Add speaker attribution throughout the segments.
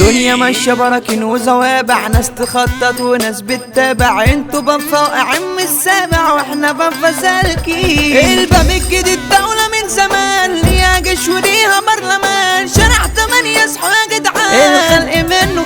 Speaker 1: دنيا ماشية براكين وزوابع ناس تخطط وناس بتتابع انتوا بنفا واقعين من السابع واحنا بنفا سالكين الباب الجديد دولة من زمان ليها جيش وليها برلمان شارع تمانية اصحوا يا جدعان الخلق منه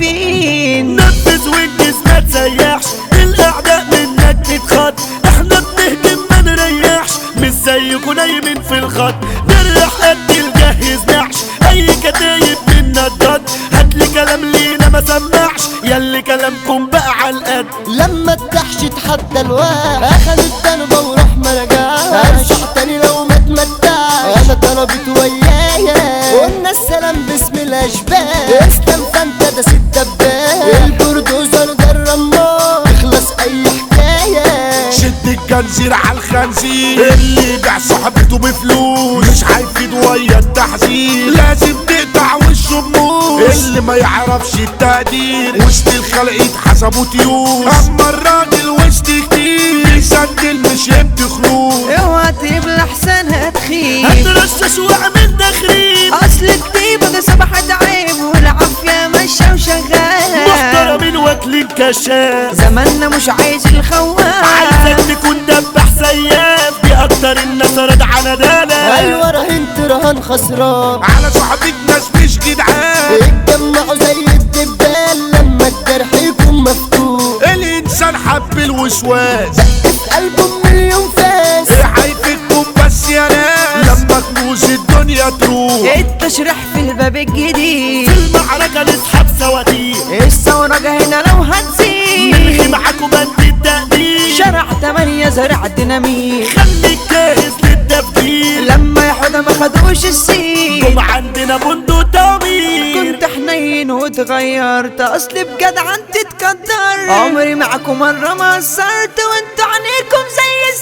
Speaker 1: خايفين
Speaker 2: نفذ وانجز ما تسيحش الاعداء منك تتخط احنا بنهجم ما نريحش مش زيكوا نايمين في الخط نريح قد الجهز نعش اي كتايب منا الضد هاتلي كلام لينا ما سمعش ياللي كلامكم بقى على القد
Speaker 3: لما الدحش اتحدى الواد اخد الدنبة وراح ما رجعش ارجع تاني لو ما اتمتعش انا طلبت ويايا قلنا السلام باسم الاشباه اسلم فانت ده ست دباب البردوزر ده الرمار اخلص اي حكايه
Speaker 2: شد الجنزير على الخنزير اللي يبيع صاحبته بفلوس مش هيفيد ويا التحذير لازم نقطع وشه بموس اللي ما يعرفش التقدير وسط الخلق يتحسبوا طيور اما الراجل وسط كتير بيسجل مش يمتي خروج
Speaker 1: اوعى تبلى احسن هتخيب
Speaker 2: هترشش واعمل تخريب
Speaker 1: اصل كتيبة ده سبحت عيب والعافية ماشية وشغالة
Speaker 2: محترمين واكلين كشاف
Speaker 1: زماننا مش عايز الخواف
Speaker 2: عايزك تكون دبح سياف دي اكتر الناس رادعة ندالة
Speaker 3: ايوه رهنت رهان خسران
Speaker 2: على صحبة ناس مش جدعان
Speaker 3: اتجمعوا زي الدبال لما الجرح يكون مفتوح
Speaker 2: الانسان حب الوسواس
Speaker 3: في قلبه مليون فاس
Speaker 2: ايه هيفيدكم بس يا ناس لما كنوز الدنيا تروح
Speaker 1: التشريح في الباب الجديد
Speaker 2: في المعركة نسحب سواتير
Speaker 1: الثورة هنا لو
Speaker 2: نلغي
Speaker 1: هتزيد
Speaker 2: معاكم بند التقدير
Speaker 1: شرع تمانية زرع ديناميت
Speaker 2: خليك جاهز للتفكير
Speaker 1: لما يحوده ما خدوش السيد
Speaker 2: قوم عندنا بندق تامير
Speaker 1: كنت حنين واتغيرت اصلي بجد عن تتقدر عمري معاكم مرة ما قصرت وانتوا عنيكم زي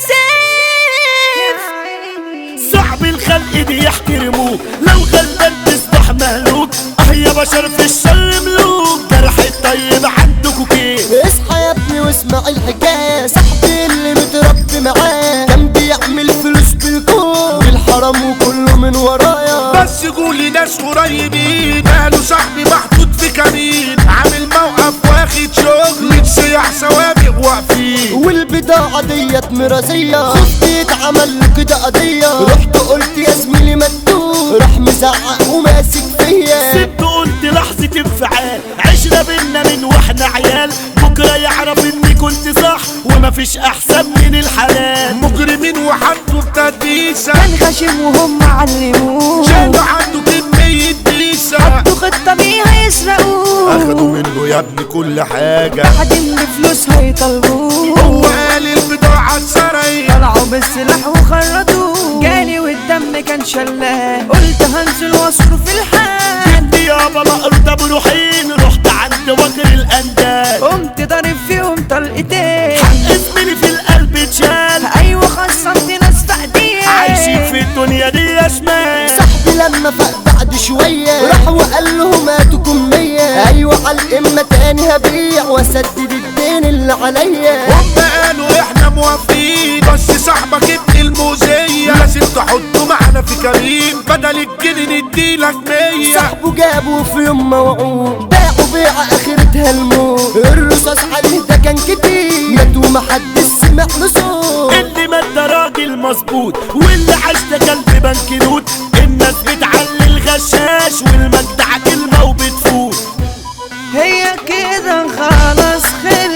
Speaker 1: السيف
Speaker 2: صعب الخلق دي يحترموك لو غلبان تصبح مهلوك اه يا بشر في الشر ملوك جرح الطيب عندكوا كيف
Speaker 3: اصحى يا ابني واسمع الحكاية صاحبي اللي متربي معاه كان بيعمل فلوس بالكون والحرام وكله من ورايا
Speaker 2: بس قولي ناس قريبين قالوا صاحبي محطوط في كمين عامل موقف واخد شغل متسيح سوابق واقفين
Speaker 3: والبضاعة ديت مرازية خفت يتعمل له كده قضية رحت قلت يا زميلي مدوب راح مزعق وماسك فيا
Speaker 2: سبت قلت لحظة انفعال عشنا بينا من واحنا عيال بكرة يعرف اني كنت صح ومفيش احسن من الحلال مجرمين وحطوا بتدبيسة
Speaker 1: كان غشيم وهم علموه
Speaker 2: شالوا عنده كمية بيسة
Speaker 1: حطوا خطة بيها يسرقوه
Speaker 2: اخدوا منه يا ابني كل حاجة
Speaker 1: بعدين بفلوس هيطلبوه
Speaker 2: هو قال البضاعة اتسرقت
Speaker 1: طلعوا بالسلاح وخرطوه جالي والدم كان شلاه قلت هنزل واصرف الحال
Speaker 2: جدي يابا مقروطة بروحين رحت عند وكر الانداد
Speaker 1: قمت ضارب فيهم طلقتين
Speaker 2: اسمي في القلب اتشال
Speaker 1: ايوه خصمت ناس فقدين
Speaker 2: عايشين في الدنيا دي يا شمال
Speaker 3: صاحبي لما فاق بعد شوية راح وقال لهم هاتوا مية ايوه على الامة تاني هبيع واسدد الدين اللي عليا
Speaker 2: هم قالوا احنا موافقين بس صاحبك ابن المؤذية لازم تحطه معانا في كريم بدل الجنيه نديلك مية
Speaker 3: صاحبه جابه في يوم موعود باعوا بيعة اخرتها الموت الرصاص عليه ده كان كتير مات ومحدش سمع له صوت
Speaker 2: اللي مات ده راجل مظبوط واللي عاش ده كلب بنك نوت الناس بتعلي الغشاش والمجدع كلمة وبتفوت
Speaker 1: هي كده خلاص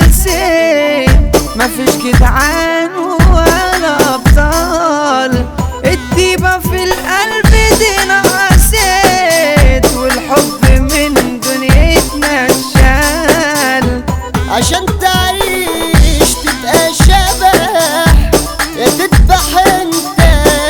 Speaker 1: خلصت مفيش جدعان ولا ابطال الطيبة في القلب دي نقصت والحب من دنيتنا اتشال
Speaker 3: عشان تعيش تبقى شبح يا تذبح انت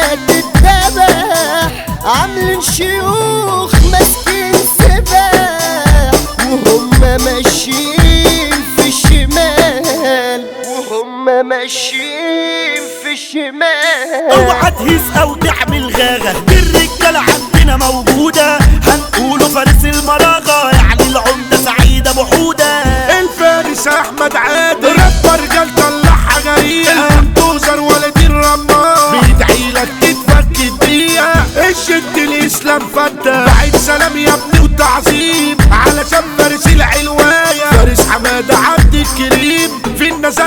Speaker 3: تتذبح عاملين شيوخ ماسكين سباح وهم ماشيين في الشمال وهم ماشيين في الشمال
Speaker 2: اوعى تهيس او تعمل غاغة دي الرجالة عندنا موجودة هنقوله فارس المراغة يعني العمدة سعيدة بحودة الفارس احمد عادل رب رجال طلعها جريئة البلدوزر ولد الرمار بيدعي لك تتفك الدقيقة الشد الاسلام فتة بعيد سلام يا ابني وتعظيم علشان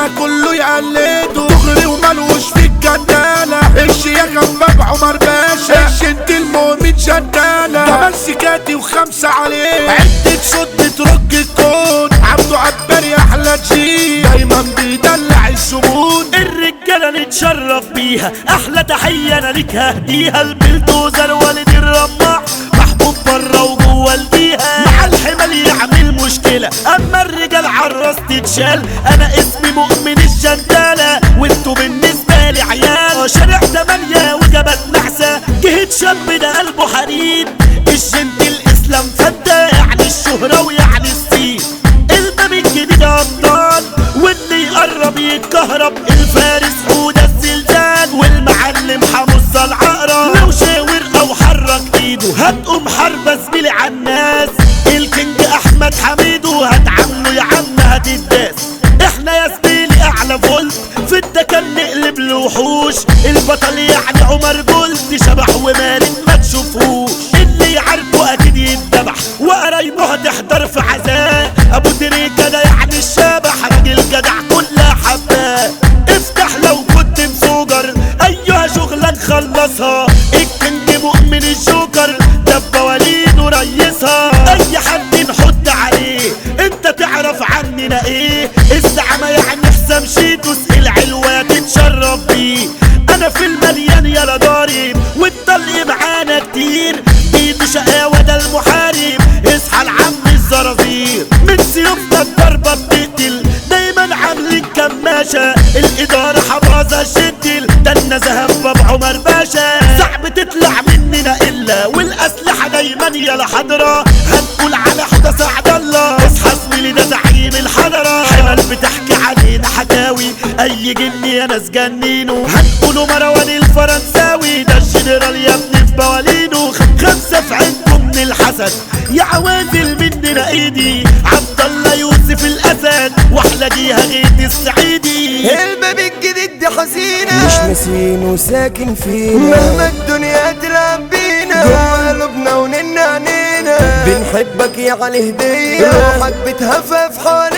Speaker 2: كله يقلده دغري وملوش في الجدالة الشياكة باب عمر باشا الشنت المؤمن جدالة كمان سكاتي وخمسة عليه عدة صوت بترج الكون عبده عباري احلى جي دايما بيدلع الزبون
Speaker 4: الرجالة نتشرف بيها احلى تحية انا ليك ههديها البلدوزر والد الرماح محبوب بره وجوه الجيهة مع الحمل يعمل مشكلة اما الرجال عالراس تتشال انا اسمي مؤمن الجندالة وانتوا بالنسبة لي عيال شارع تمانية وجبل نحسة جهة شاب ده قلبه حديد الجند الاسلام فدة يعني الشهرة ويعني السين الباب الجديد ابطال واللي يقرب يتكهرب الفارس حودة الزلزال والمعلم حمص العقرب لو شاور او حرك ايده هتقوم حربة زميلي عالناس الكينج احمد حميدو هتعامله يا عم هتداس احنا يا زميلي اعلى فولت في الدكان نقلب الوحوش البطل يعني عمر جولد شبح ومالك ما تشوفوش اللي يعرفه اكيد يتذبح وقرايبه هتحضر في عزاء ابو تريكه ده يعني الشبح راجل جدع كلها حباه افتح لو كنت مسوجر ايها شغلة نخلصها الكينج مؤمن الجوكر ده بواليده ريسها اي حد نحط عليه انت تعرف عننا ايه الزعمة يعني حسام شيتوس العلوة تتشرف بيه انا في المليان يا ضارب والطلق معانا كتير ايده شقاوة ده المحارب اصحى العم الزرازير من سيوفنا الضربة بتقتل دايما عاملين كماشة الإدارة حفاظة شدل ده النزهة باب عمر باشا صعب تطلع مننا إلا والأسلحة دايما يا لحضرة هنقول على حدى سعد الله اصحى زميلي ده زعيم الحضرة حمل بتحكي علينا حكاوي أي جن يا ناس جنينه هنقوله مروان الفرنساوي ده الجنرال يا ابني في بوالينه خمسة في عينكم من الحسد يا عوازل مننا ايدي عبد الله يوسف الاسد واحلى جيها غيت السعيدي
Speaker 1: الباب الجديد دي حزينة
Speaker 3: مش ناسين وساكن فينا
Speaker 1: مهما الدنيا تلعب بينا جوا قلوبنا وننا عنينا
Speaker 3: بنحبك يا علي هدية
Speaker 1: روحك بتهفف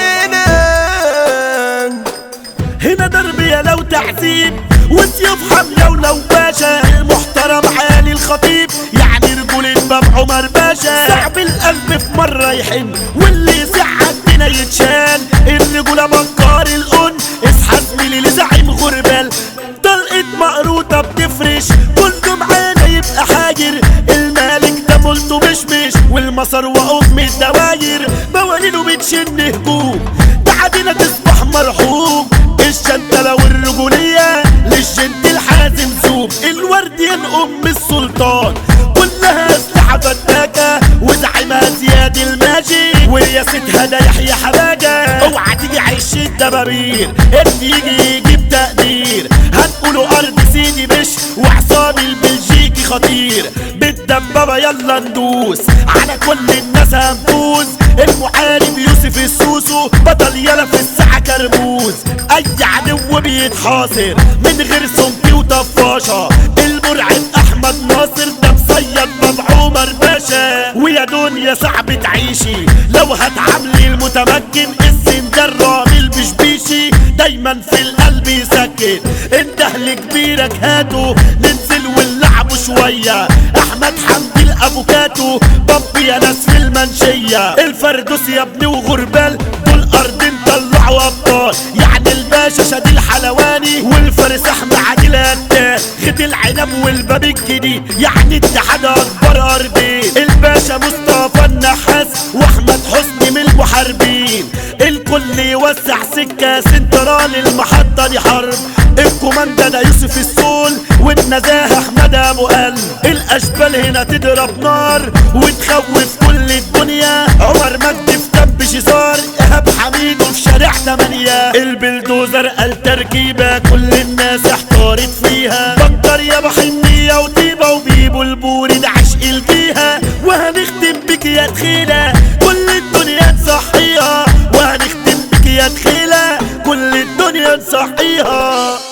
Speaker 1: حوالينا
Speaker 4: هنا ضرب يا لو تعذيب وسيوف حملة ولو باشا المحترم عالي الخطيب يعني رجولة باب عمر باشا صعب القلب في مرة يحن واللي يسع عندنا يتشال الرجولة مكار الأن اصحى زميلي لزعيم غربال طلقة مقروطة بتفرش كله معانا يبقى حاجر المالك ده مولته مشمش والمسار وقف من الدواير موالينه بتشن هجوم تعادينا تصبح مرحوم الشنتلة والرجولية للجند الحازم زوم الورديان أم السلطان كلها أسلحة فتاكة وزعيمها زياد الماجي ورياستها ده يحيى حباجة اوعى تيجي عيش الدبابير اللي يجي يجيب تقدير هنقوله أرض سيدي بش وعصام البلجيكي خطير بالدبابة يلا ندوس على كل الناس هنفوز المحارب يوسف السوسو بطل يلا في الساعة كرموز أي عدو بيتحاصر من غير سمك وطفاشة المرعب أحمد ناصر ده مصيد باب عمر باشا ويا دنيا صعب تعيشي لو هتعاملي المتمكن السن ده الرامي البشبيشي دايما في القلب يسكن انت لكبيرك هاتوا ننزل ونلعبوا شوية احمد حمدي الافوكاتو بابي يا ناس في المنشية الفردوس يا ابني وغربال دول ارضين طلعوا ابطال يعني الباشا شادي الحلواني والفارس احمد عادل هتان خد العنب والباب الجديد يعني اتحاد اكبر ارضين الباشا مصطفى النحاس واحمد حسني من المحاربين الكل يوسع سكه سنترال المحطه دي حرب الكوماندا ده يوسف السول والنزاهه احمد ابو قلب الاشبال هنا تضرب نار وتخوف كل الدنيا عمر مجدي في دب شزار ايهاب حميد وفي شارع تمانية البلدوزر قال تركيبة كل الناس احتارت فيها بطر يا بحنية وطيبة وبيبو البوري ده عشق الجيهة وهنختم بك يا تخيلة كل الدنيا تصحيها وهنختم بك يا تخيلة كل الدنيا تصحيها